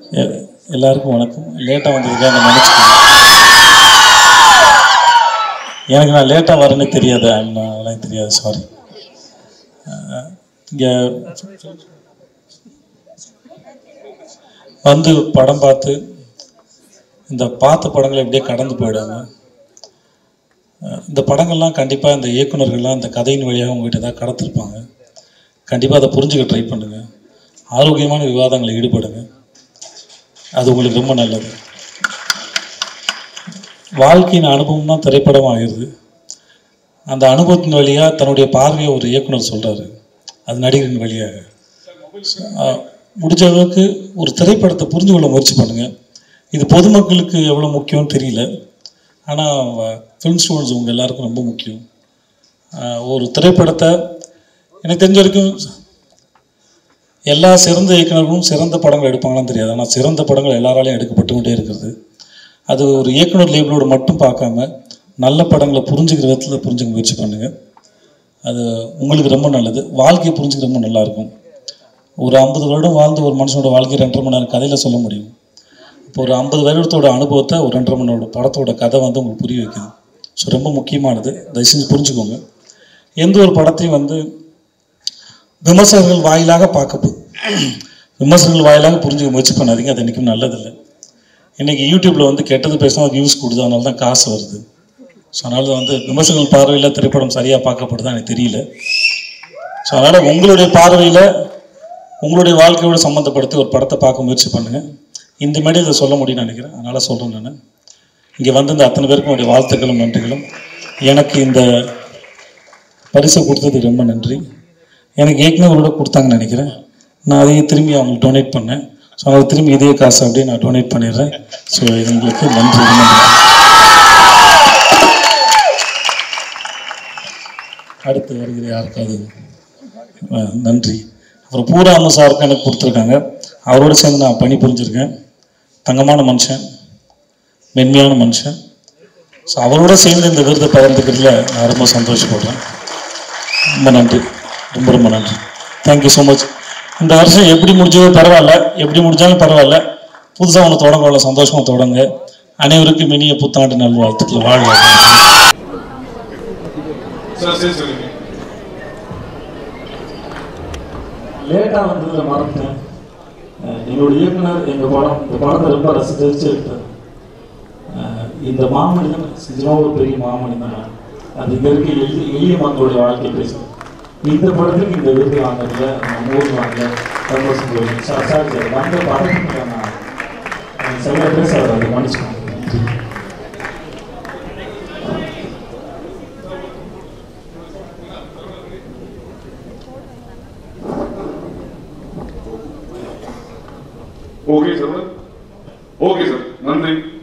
எ- எல்லாருக்கும் வணக்கம் லேட்டாக வந்ததுக்காக நான் நினச்சிக்கிறேன் எனக்கு நான் லேட்டாக வரேன்னு தெரியாது அதெல்லாம் தெரியாது சாரி இங்கே வந்து படம் பார்த்து இந்த பார்த்த படங்களை எப்படியே கடந்து போயிடுவாங்க அஹ் இந்த படங்கள்லாம் கண்டிப்பாக இந்த இயக்குனர்கள்லாம் இந்த கதையின் வழியாக உங்ககிட்ட ஏதாவது கடத்திருப்பாங்க கண்டிப்பாக அதை புரிஞ்சுக்க ட்ரை பண்ணுங்கள் ஆரோக்கியமான விவாதங்களில் ஈடுபடுங்க அது உங்களுக்கு ரொம்ப நல்லது வாழ்க்கையின் அனுபவம் தான் திரைப்படம் ஆகிடுது அந்த அனுபவத்தின் வழியாக தன்னுடைய பார்வையை ஒரு இயக்குனர் சொல்கிறாரு அது நடிகரின் வழியாக அஹ் முடிஞ்ச அளவுக்கு ஒரு திரைப்படத்தை புரிஞ்சு கொள்ள முயற்சி பண்ணுங்கள் இது பொதுமக்களுக்கு எவ்வளோ முக்கியம்னு தெரியல ஆனால் ஃபிலிம் ஸ்டூடெண்ட்ஸ் உங்கள் எல்லாருக்கும் ரொம்ப முக்கியம் அஹ் ஒரு திரைப்படத்தை எனக்கு தெரிஞ்ச வரைக்கும் எல்லா சிறந்த இயக்குனர்களும் சிறந்த படங்கள் எடுப்பாங்களான்னு தெரியாது ஆனால் சிறந்த படங்கள் எல்லாராலையும் எடுக்கப்பட்டு கொண்டே இருக்கிறது அது ஒரு இயக்குனர் லேபிளோட மட்டும் பார்க்காம நல்ல படங்களை புரிஞ்சுக்கிற விதத்தில் புரிஞ்சுக்க முயற்சி பண்ணுங்கள் அது உங்களுக்கு ரொம்ப நல்லது வாழ்க்கையை புரிஞ்சுக்க ரொம்ப நல்லாயிருக்கும் ஒரு ஐம்பது வருடம் வாழ்ந்த ஒரு மனுஷனோட வாழ்க்கை ரெண்டரை மணி நேரம் கதையில் சொல்ல முடியும் இப்போ ஒரு ஐம்பது வருடத்தோட அனுபவத்தை ஒரு ரெண்டரை மணி நேரோட படத்தோட கதை வந்து உங்களுக்கு புரிய வைக்குது ஸோ ரொம்ப முக்கியமானது தயவு செஞ்சு புரிஞ்சுக்கோங்க எந்த ஒரு படத்தையும் வந்து விமர்சகர்கள் வாயிலாக பார்க்க விமர்சகர்கள் வாயிலாக புரிஞ்சுக்க முயற்சி பண்ணாதீங்க அது என்றைக்கும் நல்லதில்லை இன்றைக்கி யூடியூப்பில் வந்து கெட்டது பேசினா அது வியூஸ் கொடுது அதனால தான் காசு வருது ஸோ அதனால வந்து விமர்சகர்கள் பார்வையில் திரைப்படம் சரியாக பார்க்கப்படுதா எனக்கு தெரியல ஸோ அதனால் உங்களுடைய பார்வையில் உங்களுடைய வாழ்க்கையோட சம்மந்தப்படுத்தி ஒரு படத்தை பார்க்க முயற்சி பண்ணுங்கள் இந்த மாதிரி இதை சொல்ல முடியும்னு நினைக்கிறேன் அதனால் சொல்கிறேன் நான் இங்கே வந்து இந்த அத்தனை பேருக்கும் என்னுடைய வாழ்த்துக்களும் நன்றிகளும் எனக்கு இந்த பரிசை கொடுத்ததுக்கு ரொம்ப நன்றி எனக்கு ஏற்கனவே ஒரு தடவை கொடுத்தாங்கன்னு நினைக்கிறேன் நான் அதையும் திரும்பி அவங்களுக்கு டொனேட் பண்ணேன் ஸோ அவங்க திரும்பி இதே காசு அப்படியே நான் டொனேட் பண்ணிடுறேன் ஸோ இது உங்களுக்கு நன்றி ரொம்ப நன்றி அடுத்து வருகிற யாருக்காவது அஹ், நன்றி அப்புறம் பூராம சாருக்கு எனக்கு கொடுத்துருக்காங்க அவரோட சேர்ந்து நான் பணி புரிஞ்சிருக்கேன் தங்கமான மனுஷன் மென்மையான மனுஷன் ஸோ அவரோட சேர்ந்து இந்த விருதை பகிர்ந்துக்கிறதுல நான் ரொம்ப சந்தோஷப்படுறேன் ரொம்ப நன்றி ரொம்ப ரொம்ப நன்றி தேங்க்யூ ஸோ மச் இந்த வருஷம் எப்படி முடிஞ்சதோ பரவாயில்ல எப்படி முடிஞ்சாலும் பரவாயில்ல புதுசாக ஒன்று தொடங்க சந்தோஷமாக தொடங்க அனைவருக்கும் இனிய புத்தாண்டு நல்வாழ்த்துக்கள் வாழ்க சார் சரி சொல்லுங்க லேட்டாக வந்ததுல மறந்தேன் அஹ் எங்களோட இயக்குனர் எங்கள் படம் இந்த படத்தை ரொம்ப ரசித்து எடுத்தார் அஹ் இந்த மாமனிதன் நிஜமாக ஒரு பெரிய மாமனிதன் அது இங்கே இருக்க எளிய எளிய மக்களுடைய வாழ்க்கை பேசுது இந்த படத்துக்கு இந்த விருது வாங்குறதுல நம்ம ஊர் வாங்க சந்தோஷம் போகுது சார் சார் சார் வந்த படத்துக்கு நான் எனக்கு சரியாக பேச வராது மன்னிச்சுக்கோங்க நன்றி. ஓகே சார் ஓகே சார் நன்றி